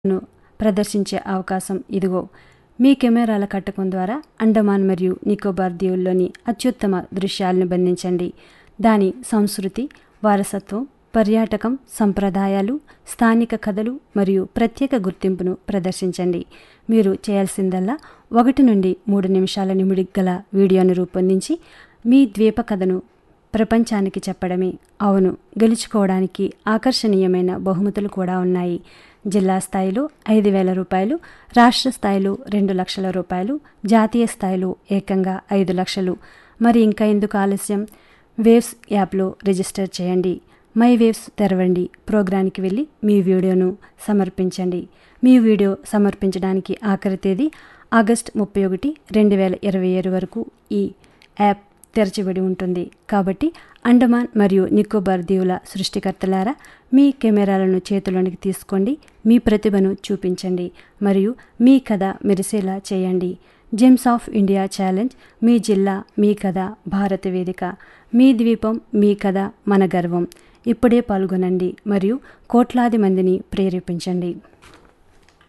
ను ప్రదర్శించే అవకాశం ఇదిగో మీ కెమెరాల కట్టకం ద్వారా అండమాన్ మరియు నికోబార్ దీవుల్లోని అత్యుత్తమ దృశ్యాలను బంధించండి దాని సంస్కృతి వారసత్వం పర్యాటకం సంప్రదాయాలు స్థానిక కథలు మరియు ప్రత్యేక గుర్తింపును ప్రదర్శించండి మీరు చేయాల్సిందల్లా ఒకటి నుండి మూడు నిమిషాల నిమిడి గల వీడియోను రూపొందించి మీ ద్వీప కథను ప్రపంచానికి చెప్పడమే అవును గెలుచుకోవడానికి ఆకర్షణీయమైన బహుమతులు కూడా ఉన్నాయి జిల్లా స్థాయిలో ఐదు వేల రూపాయలు రాష్ట్ర స్థాయిలో రెండు లక్షల రూపాయలు జాతీయ స్థాయిలో ఏకంగా ఐదు లక్షలు మరి ఇంకా ఎందుకు ఆలస్యం వేవ్స్ యాప్లో రిజిస్టర్ చేయండి మై వేవ్స్ తెరవండి ప్రోగ్రానికి వెళ్ళి మీ వీడియోను సమర్పించండి మీ వీడియో సమర్పించడానికి ఆఖరి తేదీ ఆగస్ట్ ముప్పై ఒకటి రెండు వేల ఇరవై ఏడు వరకు ఈ యాప్ తెరచిబడి ఉంటుంది కాబట్టి అండమాన్ మరియు నికోబార్ దీవుల సృష్టికర్తలారా మీ కెమెరాలను చేతిలోనికి తీసుకోండి మీ ప్రతిభను చూపించండి మరియు మీ కథ మెరిసేలా చేయండి జెమ్స్ ఆఫ్ ఇండియా ఛాలెంజ్ మీ జిల్లా మీ కథ భారత వేదిక మీ ద్వీపం మీ కథ మన గర్వం ఇప్పుడే పాల్గొనండి మరియు కోట్లాది మందిని ప్రేరేపించండి